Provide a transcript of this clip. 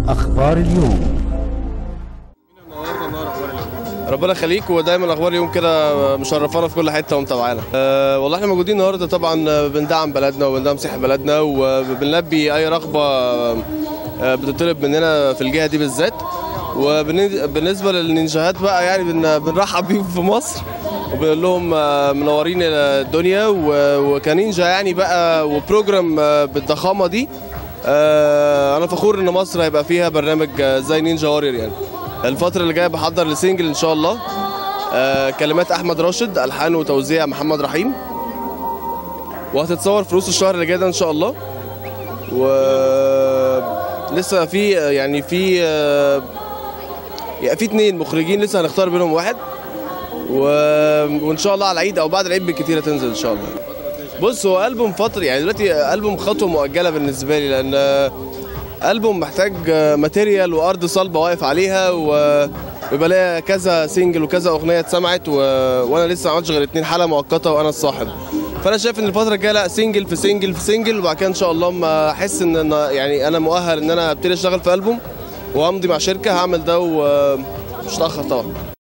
أخبار اليوم ربنا يخليك ودايما اخبار اليوم كده مشرفانا في كل حته ومتابعانا أه والله احنا موجودين النهارده طبعا بندعم بلدنا وبندعم صحه بلدنا وبنلبي اي رغبه آه، بتطلب مننا في الجهه دي بالذات وبالنسبه للنينجاهات بقى يعني بن- بنرحب بيهم في مصر وبنقول لهم آه، منورين الدنيا و- وكنينجا يعني بقى وبروجرام آه، بالضخامه دي آه، انا فخور ان مصر هيبقى فيها برنامج آه، زي نينجا واريور يعني الفترة اللي جاية بحضر لسنجل إن شاء الله آه كلمات أحمد راشد ألحان وتوزيع محمد رحيم وهتتصور في نص الشهر اللي جاي ده إن شاء الله و لسه في يعني في آه يعني في اتنين مخرجين لسه هنختار بينهم واحد و... وإن شاء الله على العيد أو بعد العيد بالكتير هتنزل إن شاء الله بص هو ألبوم فترة يعني دلوقتي ألبوم خطوة مؤجلة بالنسبة لي لأن آه، ألبوم محتاج آه، ماتيريال وأرض صلبة واقف عليها و- ويبقى ليا كذا سنجل وكذا أغنية اتسمعت و... وأنا لسه ما عملتش غير اتنين حلقة مؤقتة وأنا الصاحب فأنا شايف إن الفترة الجاية لا سنجل في سنجل في سنجل وبعد كده إن شاء الله ما أحس إن أنا يعني أنا مؤهل إن أنا أبتدي أشتغل في ألبوم وأمضي مع شركة هعمل ده ومش هتأخر طبعا